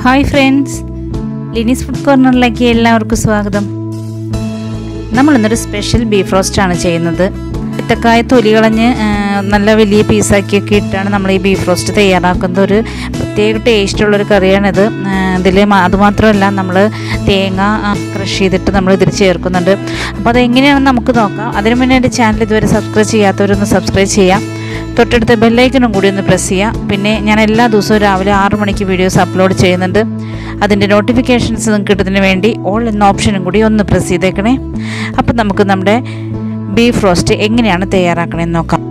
hi friends Lini's food കോർണറിലേക്ക് എല്ലാവർക്കും സ്വാഗതം നമ്മൾ ഇന്നൊരു സ്പെഷ്യൽ ബീഫ് റോസ്റ്റ് ആണ് ചെയ്യുന്നത് ഏത്തക്കായ തൊലി കളഞ്ഞ് ആ, നല്ല വലിയ പീസാക്കിയൊക്കെ ഇട്ടാണ് നമ്മൾ ഈ ബീഫ് റോസ്റ്റ് തയ്യാറാക്കുന്നത് ഒരു പ്രത്യേക ടേസ്റ്റുള്ളൊരു കറിയാണിത് ഇതിൽ അതുമാത്രമല്ല നമ്മൾ തേങ്ങ ക്രഷ് ചെയ്തിട്ട് നമ്മൾ ഇതിൽ ചേർക്കുന്നുണ്ട് അപ്പോൾ അതെങ്ങനെയാണെന്ന് നമുക്ക് നോക്കാം അതിനു മുന്നേ എൻ്റെ ചാനൽ ഇതുവരെ സബ്സ്ക്രൈബ് ചെയ്യാത്തവരൊന്ന് സബ്സ്ക്രൈബ് ചെയ്യാം തൊട്ടടുത്ത ബെല്ലൈക്കനും കൂടി ഒന്ന് പ്രസ് ചെയ്യാം പിന്നെ ഞാൻ എല്ലാ ദിവസവും രാവിലെ ആറു മണിക്ക് വീഡിയോസ് അപ്ലോഡ് ചെയ്യുന്നുണ്ട് അതിൻ്റെ നോട്ടിഫിക്കേഷൻസ് നിങ്ങൾക്ക് കിട്ടുന്നതിന് വേണ്ടി ഓൾ എന്ന ഓപ്ഷനും കൂടി ഒന്ന് പ്രസ് ചെയ്തേക്കണേ അപ്പം നമുക്ക് നമ്മുടെ ബീഫ് റോസ്റ്റ് എങ്ങനെയാണ് തയ്യാറാക്കണമെന്ന് നോക്കാം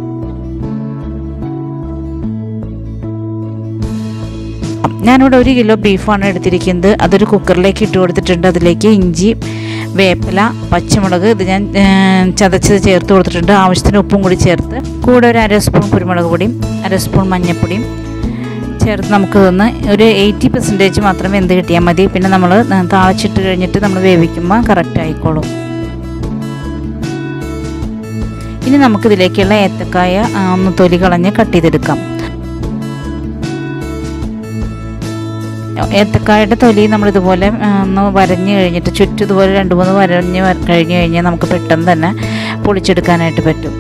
ഞാനിവിടെ ഒരു കിലോ ബീഫാണ് എടുത്തിരിക്കുന്നത് അതൊരു കുക്കറിലേക്ക് ഇട്ട് കൊടുത്തിട്ടുണ്ട് അതിലേക്ക് ഇഞ്ചി വേപ്പില പച്ചമുളക് ഇത് ഞാൻ ഏ, ചതച്ചത് ചേർത്ത് കൊടുത്തിട്ടുണ്ട് ആവശ്യത്തിന് ഉപ്പും കൂടി ചേർത്ത് കൂടെ ഒരു അര സ്പൂൺ കുരുമുളക് പൊടിയും അര സ്പൂൺ മഞ്ഞൾപ്പൊടിയും ചേർത്ത് നമുക്ക് ഇതൊന്ന് ഒരു എയ്റ്റി പെർസെൻറ്റേജ് മാത്രം വെന്ത് കിട്ടിയാൽ മതി പിന്നെ നമ്മൾ താളിച്ചിട്ട് കഴിഞ്ഞിട്ട് നമ്മൾ വേവിക്കുമ്പോൾ കറക്റ്റ് ആയിക്കോളും ഇനി നമുക്കിതിലേക്കുള്ള ഏത്തക്കായ ആ, ഒന്ന് തൊലി കളഞ്ഞ് കട്ട് ചെയ്തെടുക്കാം ഏത്തക്കായുടെ തൊലി നമ്മളിതുപോലെ ആ, ഒന്ന് വരഞ്ഞ് കഴിഞ്ഞിട്ട് ചുറ്റും ഇതുപോലെ രണ്ട് മൂന്ന് വരഞ്ഞ് വര- കഴിഞ്ഞ് കഴിഞ്ഞാൽ നമുക്ക് പെട്ടെന്ന് തന്നെ പൊളിച്ചെടുക്കാനായിട്ട് പറ്റും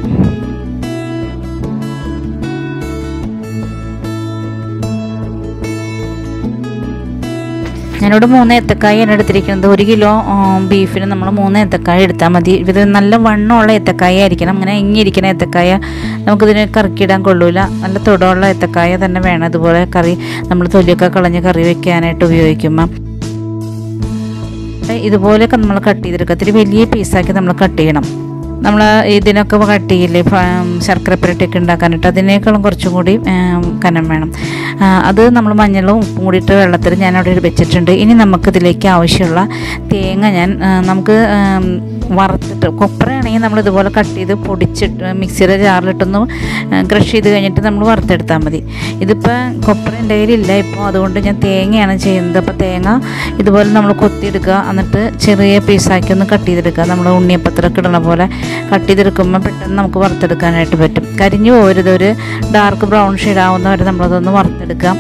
ഞാനിവിടെ മൂന്ന് ഏത്തക്കായാണ് എടുത്തിരിക്കുന്നത് ഒരു കിലോ ഉം, ബീഫിന് നമ്മൾ മൂന്ന് ഏത്തക്കായ എടുത്താൽ മതി ഇത് നല്ല വണ്ണമുള്ള ഏത്തക്കായ ആയിരിക്കണം അങ്ങനെ ഇങ്ങിയിരിക്കുന്ന ഏത്തക്കായ നമുക്കിതിന് കറക്കിയിടാൻ കൊള്ളൂല നല്ല തുടമുള്ള ഏത്തക്കായ തന്നെ വേണം ഇതുപോലെ കറി നമ്മൾ തൊലിയൊക്കെ കളഞ്ഞ് കറി വെക്കാനായിട്ട് ഉപയോഗിക്കുമ്പോൾ ഇതുപോലെയൊക്കെ നമ്മൾ കട്ട് ചെയ്തെടുക്കുക ഇത്തിരി വലിയ പീസാക്കി നമ്മൾ കട്ട് ചെയ്യണം നമ്മൾ ഇതിനൊക്കെ കട്ട് ചെയ്യില്ലേ ഫ- ശർക്കര പുരട്ടിയൊക്കെ ഉണ്ടാക്കാനായിട്ട് അതിനേക്കാളും കുറച്ചും കൂടി ഉം, കനം വേണം ആ, അത് നമ്മൾ മഞ്ഞളും ഉപ്പും കൂടിയിട്ട് വെള്ളത്തിൽ ഞാൻ അവിടെ വെച്ചിട്ടുണ്ട് ഇനി നമുക്കിതിലേക്ക് ആവശ്യമുള്ള തേങ്ങ ഞാൻ ആ, നമുക്ക് ഉം, വറുത്തിട്ട് കൊപ്രയാണെങ്കിൽ നമ്മൾ ഇതുപോലെ കട്ട് ചെയ്ത് പൊടിച്ചിട്ട് മിക്സിയുടെ ജാറിലിട്ടൊന്ന് ക്രഷ് ചെയ്ത് കഴിഞ്ഞിട്ട് നമ്മൾ വറുത്തെടുത്താൽ മതി ഇതിപ്പോൾ കൊപ്ര എൻ്റെ കയ്യിലില്ല ഇപ്പോൾ അതുകൊണ്ട് ഞാൻ തേങ്ങയാണ് ചെയ്യുന്നത് അപ്പോൾ തേങ്ങ ഇതുപോലെ നമ്മൾ കൊത്തിയെടുക്കുക എന്നിട്ട് ചെറിയ പീസാക്കി ഒന്ന് കട്ട് ചെയ്തെടുക്കുക നമ്മൾ ഉണ്ണിയപ്പത്തിലൊക്കെ ഇടണ പോലെ കട്ട് ചെയ്തെടുക്കുമ്പോൾ പെട്ടെന്ന് നമുക്ക് വറുത്തെടുക്കാനായിട്ട് പറ്റും കരിഞ്ഞു പോകരുത് ഒരു ഡാർക്ക് ബ്രൗൺ ഷെയ്ഡ് ആവുന്ന വരെ നമ്മളതൊന്ന് വറുത്തെടുക്കാം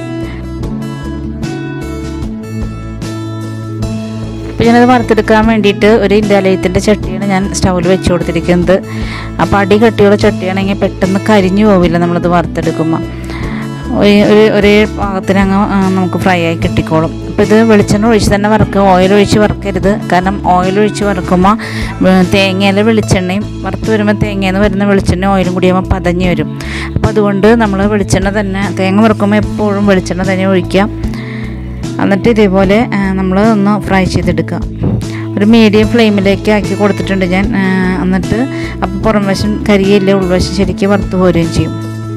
അപ്പോൾ ഞാനത് വറുത്തെടുക്കാൻ വേണ്ടിയിട്ട് ഒരു ഇന്ത്യാലയത്തിൻ്റെ ചട്ടിയാണ് ഞാൻ സ്റ്റൗവിൽ വെച്ച് കൊടുത്തിരിക്കുന്നത് അപ്പോൾ അടി കട്ടിയുള്ള ചട്ടിയാണെങ്കിൽ പെട്ടെന്ന് കരിഞ്ഞു പോവില്ല നമ്മളത് വറുത്തെടുക്കുമ്പോൾ ഒരു- ഒരു ഒരേ പാകത്തിന് അങ്ങ് ആ, നമുക്ക് ഫ്രൈ ആയി കിട്ടിക്കോളും അപ്പോൾ ഇത് വെളിച്ചെണ്ണ ഒഴിച്ച് തന്നെ വറുക്കുക ഓയിൽ ഒഴിച്ച് വറുക്കരുത് കാരണം ഓയിൽ ഒഴിച്ച് വറുക്കുമ്പോൾ വെ- തേങ്ങയിലെ വെളിച്ചെണ്ണയും വറുത്ത് വരുമ്പോൾ തേങ്ങയിൽ നിന്ന് വരുന്ന വെളിച്ചെണ്ണ ഓയിലും കൂടി ആകുമ്പോൾ പതഞ്ഞ് വരും അപ്പോൾ അതുകൊണ്ട് നമ്മൾ വെളിച്ചെണ്ണ തന്നെ തേങ്ങ വറുക്കുമ്പോൾ എപ്പോഴും വെളിച്ചെണ്ണ തന്നെ ഒഴിക്കുക എന്നിട്ട് ഇതേപോലെ നമ്മൾ ഒന്ന് ഫ്രൈ ചെയ്തെടുക്കുക ഒരു മീഡിയം ഫ്ലെയിമിലേക്ക് ആക്കി കൊടുത്തിട്ടുണ്ട് ഞാൻ ആ, എന്നിട്ട് അപ്പോൾ പുറം വശം കരിയില്ല ഉൾവശം ശരിക്കും വറുത്ത് പോരുകയും ചെയ്യും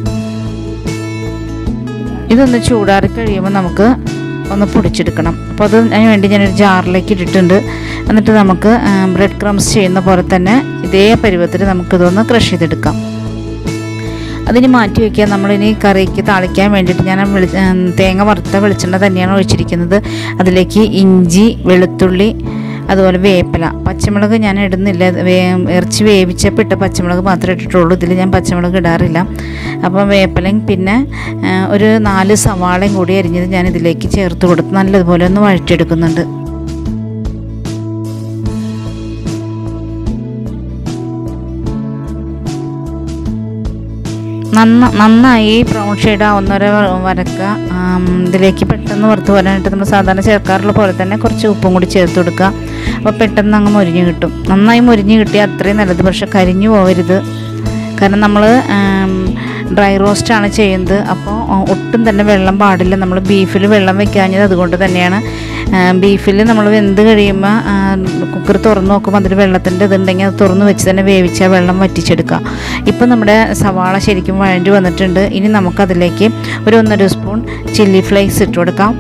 ഇതൊന്ന് ചൂടാറി കഴിയുമ്പോൾ നമുക്ക് ഒന്ന് പൊടിച്ചെടുക്കണം അപ്പോൾ അത് അതിന് വേണ്ടി ഞാനൊരു ജാറിലേക്ക് ഇട്ടിട്ടുണ്ട് എന്നിട്ട് നമുക്ക് ബ്രെഡ് ക്രംസ് ചെയ്യുന്ന പോലെ തന്നെ ഇതേ പരുവത്തിൽ നമുക്കിതൊന്ന് ക്രഷ് ചെയ്തെടുക്കാം അതിന് മാറ്റി വയ്ക്കുക നമ്മളിനി കറിക്ക് താളിക്കാൻ വേണ്ടിയിട്ട് ഞാൻ വെളി ഉം, തേങ്ങ വറുത്ത വെളിച്ചെണ്ണ തന്നെയാണ് ഒഴിച്ചിരിക്കുന്നത് അതിലേക്ക് ഇഞ്ചി വെളുത്തുള്ളി അതുപോലെ വേപ്പില പച്ചമുളക് ഞാൻ ഇടുന്നില്ല ഇത് വേ ഇറച്ചി വേവിച്ചപ്പോൾ ഇട്ട പച്ചമുളക് മാത്രമേ ഇട്ടിട്ടുള്ളൂ ഇതിൽ ഞാൻ പച്ചമുളക് ഇടാറില്ല അപ്പം വേപ്പിലയും പിന്നെ ആ, ഒരു നാല് സവാളയും കൂടി അരിഞ്ഞത് ഞാൻ ഇതിലേക്ക് ചേർത്ത് കൊടുത്ത് നല്ലതുപോലെ ഒന്ന് വഴറ്റിയെടുക്കുന്നുണ്ട് നന്ന നന്നായി ബ്രൗൺ ഷെയ്ഡ് ആവുന്നവരെ വ- വരക്കുക ആം, ഇതിലേക്ക് പെട്ടെന്ന് വറുത്ത് വരാനായിട്ട് നമ്മൾ സാധാരണ ചേർക്കാറുള്ള പോലെ തന്നെ കുറച്ച് ഉപ്പും കൂടി ചേർത്ത് കൊടുക്കുക അപ്പോൾ പെട്ടെന്ന് അങ്ങ് മൊരിഞ്ഞ് കിട്ടും നന്നായി മൊരിഞ്ഞ് കിട്ടിയാൽ അത്രയും നല്ലത് പക്ഷെ കരിഞ്ഞു പോകരുത് കാരണം നമ്മൾ ഡ്രൈ റോസ്റ്റാണ് ചെയ്യുന്നത് അപ്പോൾ ഒട്ടും തന്നെ വെള്ളം പാടില്ല നമ്മൾ ബീഫിൽ വെള്ളം വെക്കാഞ്ഞത് അതുകൊണ്ട് തന്നെയാണ് ബീഫിൽ നമ്മൾ വെന്ത് കഴിയുമ്പോൾ കുക്കർ തുറന്ന് നോക്കുമ്പോൾ അതിൽ വെള്ളത്തിൻ്റെ ഇതുണ്ടെങ്കിൽ അത് തുറന്ന് വെച്ച് തന്നെ വേവിച്ചാൽ വെള്ളം വറ്റിച്ചെടുക്കുക ഇപ്പം നമ്മുടെ സവാള ശരിക്കും വഴഞ്ഞു വന്നിട്ടുണ്ട് ഇനി നമുക്കതിലേക്ക് ഒരു ഒന്നര സ്പൂൺ ചില്ലി ഫ്ലേക്സ് ഇട്ട് കൊടുക്കാം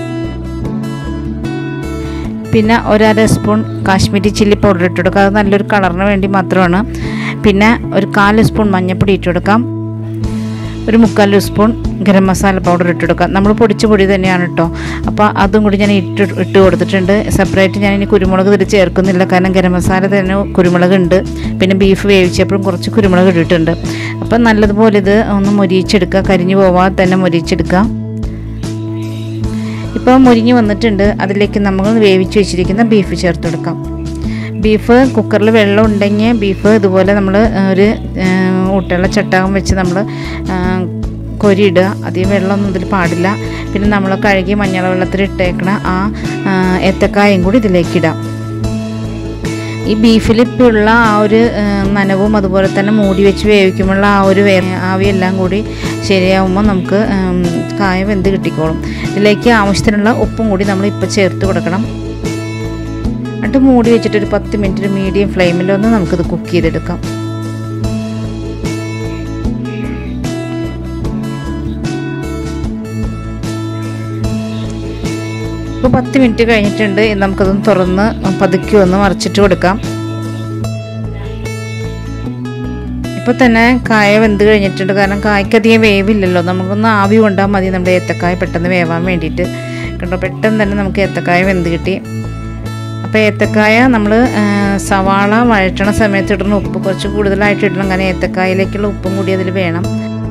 പിന്നെ ഒരര സ്പൂൺ കാശ്മീരി ചില്ലി പൗഡർ ഇട്ട് കൊടുക്കുക അത് നല്ലൊരു കളറിന് വേണ്ടി മാത്രമാണ് പിന്നെ ഒരു കാല് സ്പൂൺ മഞ്ഞൾപ്പൊടി ഇട്ട് കൊടുക്കാം ഒരു മുക്കാൽ സ്പൂൺ ഗരം മസാല പൗഡർ ഇട്ട് കൊടുക്കാം നമ്മൾ പൊടിച്ച പൊടി തന്നെയാണ് കേട്ടോ അപ്പോൾ അതും കൂടി ഞാൻ ഇട്ട് ഇട്ട് കൊടുത്തിട്ടുണ്ട് സെപ്പറേറ്റ് ഞാൻ ഇനി കുരുമുളക് ഇതിൽ ചേർക്കുന്നില്ല കാരണം ഗരം മസാല തന്നെ കുരുമുളക് ഉണ്ട് പിന്നെ ബീഫ് വേവിച്ചപ്പോഴും കുറച്ച് കുരുമുളക് ഇട്ടിട്ടുണ്ട് അപ്പം നല്ലതുപോലെ ഇത് ഒന്ന് മൊരിയിച്ചെടുക്കുക കരിഞ്ഞു പോവാതെ തന്നെ മൊരിയിച്ചെടുക്കുക ഇപ്പോൾ മുരിഞ്ഞ് വന്നിട്ടുണ്ട് അതിലേക്ക് നമ്മൾ വേവിച്ച് വെച്ചിരിക്കുന്ന ബീഫ് ചേർത്ത് കൊടുക്കാം ബീഫ് കുക്കറിൽ വെള്ളം ഉണ്ടെങ്കിൽ ബീഫ് ഇതുപോലെ നമ്മൾ ഒരു ഊട്ടുള്ള ചട്ടകം വെച്ച് നമ്മൾ കൊരിയിടുക അധികം വെള്ളമൊന്നും ഇതിൽ പാടില്ല പിന്നെ നമ്മൾ കഴുകി മഞ്ഞൾ വെള്ളത്തിൽ ഇട്ടേക്കണ ആ ആ, ഏത്തക്കായും കൂടി ഇതിലേക്ക് ഇടാം ഈ ബീഫിൽ ഇപ്പോൾ ഉള്ള ആ ഒരു ആ, നനവും അതുപോലെ തന്നെ മൂടി വെച്ച് വേവിക്കുമ്പോഴുള്ള ആ ഒരു വേ ആവിയെല്ലാം കൂടി ശരിയാവുമ്പോൾ നമുക്ക് ഉം, കായ വെന്ത് കിട്ടിക്കോളും ഇതിലേക്ക് ആവശ്യത്തിനുള്ള ഉപ്പും കൂടി നമ്മൾ ഇപ്പോൾ ചേർത്ത് കൊടുക്കണം എന്നിട്ട് മൂടി വെച്ചിട്ട് ഒരു പത്ത് മിനിറ്റ് ഒരു മീഡിയം ഫ്ലെയിമിലൊന്ന് നമുക്കിത് കുക്ക് ചെയ്തെടുക്കാം ഇപ്പോൾ പത്ത് മിനിറ്റ് കഴിഞ്ഞിട്ടുണ്ട് ഇനി നമുക്കതൊന്ന് തുറന്ന് പതുക്കി ഒന്ന് മറിച്ചിട്ട് കൊടുക്കാം ഇപ്പോൾ തന്നെ കായ വെന്ത് കഴിഞ്ഞിട്ടുണ്ട് കാരണം കായ്ക്ക് അധികം വേവില്ലല്ലോ നമുക്കൊന്ന് ആവി കൊണ്ടാൽ മതി നമ്മുടെ ഏത്തക്കായ പെട്ടെന്ന് വേവാൻ വേണ്ടിയിട്ട് കണ്ടോ പെട്ടെന്ന് തന്നെ നമുക്ക് ഏത്തക്കായ വെന്ത് കിട്ടി അപ്പോൾ ഏത്തക്കായ നമ്മൾ സവാള വഴറ്റണ സമയത്ത് ഇടുന്ന ഉപ്പ് കുറച്ച് കൂടുതലായിട്ട് ഇടണം കാരണം ഏത്തക്കായയിലേക്കുള്ള ഉപ്പും കൂടി അതിൽ വേണം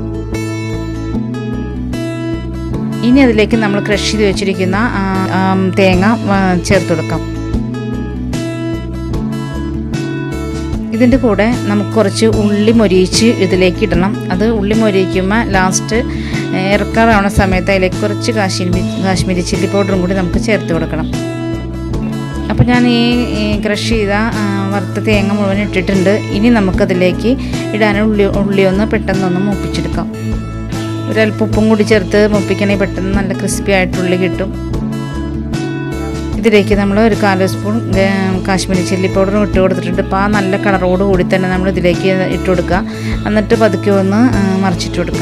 ഇനി അതിലേക്ക് നമ്മൾ ക്രഷ് ചെയ്ത് വെച്ചിരിക്കുന്ന ആ, ആ, തേങ്ങ ആ, ചേർത്ത് കൊടുക്കാം ഇതിൻ്റെ കൂടെ നമുക്ക് കുറച്ച് ഉള്ളി മൊരിയിച്ച് ഇതിലേക്ക് ഇടണം അത് ഉള്ളി മൊരിയിക്കുമ്പോൾ ലാസ്റ്റ് ഇറക്കാറാവുന്ന സമയത്ത് അതിലേക്ക് കുറച്ച് കാശ്മീരി കാശ്മീരി ചില്ലി പൗഡറും കൂടി നമുക്ക് ചേർത്ത് കൊടുക്കണം അപ്പോൾ ഞാൻ ഈ ഈ ക്രഷ് ചെയ്ത ആ, വറുത്ത തേങ്ങ മുഴുവൻ ഇട്ടിട്ടുണ്ട് ഇനി നമുക്കതിലേക്ക് ഇടാൻ ഉള്ളി ഉള്ളി ഒന്ന് പെട്ടെന്നൊന്ന് മൂപ്പിച്ചെടുക്കാം ഒരല്പം ഉപ്പും കൂടി ചേർത്ത് മൂപ്പിക്കണമെങ്കിൽ പെട്ടെന്ന് നല്ല ക്രിസ്പി ആയിട്ട് ഉള്ളി കിട്ടും ഇതിലേക്ക് നമ്മൾ ഒരു കാല് സ്പൂൺ ഗ- കാശ്മീരി ചില്ലി പൗഡറും ഇട്ട് കൊടുത്തിട്ടുണ്ട് അപ്പോൾ ആ നല്ല കളറോട് കൂടി തന്നെ നമ്മൾ ഇതിലേക്ക് ഇട്ട് കൊടുക്കുക എന്നിട്ട് പതുക്കെ ഒന്ന് ആ, മറിച്ചിട്ട് കൊടുക്കുക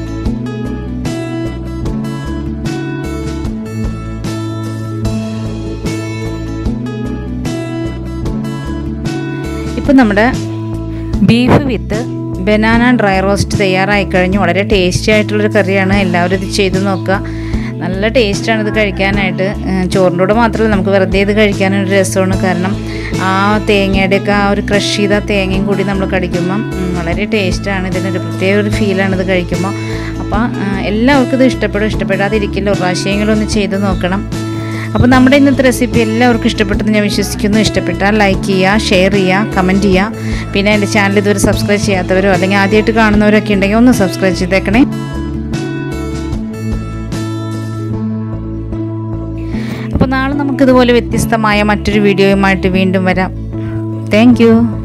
ഇപ്പം നമ്മുടെ beef with banana dry roast തയ്യാറായി കഴിഞ്ഞു വളരെ ടേസ്റ്റി ആയിട്ടുള്ളൊരു കറിയാണ് എല്ലാവരും ഇത് ചെയ്ത് നോക്കുക നല്ല ടേസ്റ്റാണ് ഇത് കഴിക്കാനായിട്ട് ഏഹ് ചോറിൻ്റെ കൂടെ മാത്രമല്ല നമുക്ക് വെറുതെ ഇത് കഴിക്കാനൊരു രസമാണ് കാരണം ആ തേങ്ങയുടെയൊക്കെ ആ ഒരു ക്രഷ് ചെയ്ത തേങ്ങയും കൂടി നമ്മൾ കടിക്കുമ്പം ഉം, വളരെ ടേസ്റ്റാണ് ഇതിനൊരു പ്രത്യേക ഒരു ഫീലാണ് ഇത് കഴിക്കുമ്പോൾ അപ്പോൾ എല്ലാവർക്കും ഇത് ഇഷ്ടപ്പെടും ഇഷ്ടപ്പെടാതിരിക്കില്ല ഒരു പ്രാവശ്യമെങ്കിലും ഒന്ന് ചെയ്ത് നോക്കണം അപ്പോൾ നമ്മുടെ ഇന്നത്തെ റെസിപ്പി എല്ലാവർക്കും ഇഷ്ടപ്പെട്ടെന്ന് ഞാൻ വിശ്വസിക്കുന്നു ഇഷ്ടപ്പെട്ടാൽ ലൈക്ക് ചെയ്യുക ഷെയർ ചെയ്യുക കമൻറ്റ് ചെയ്യുക പിന്നെ എൻ്റെ ചാനൽ ഇതുവരെ സബ്സ്ക്രൈബ് ചെയ്യാത്തവരോ അല്ലെങ്കിൽ ആദ്യമായിട്ട് കാണുന്നവരൊക്കെ ഉണ്ടെങ്കിൽ ഒന്ന് സബ്സ്ക്രൈബ് ചെയ്തേക്കണേ അപ്പോൾ നാളെ നമുക്കിതുപോലെ വ്യത്യസ്തമായ മറ്റൊരു വീഡിയോയുമായിട്ട് വീണ്ടും വരാം താങ്ക്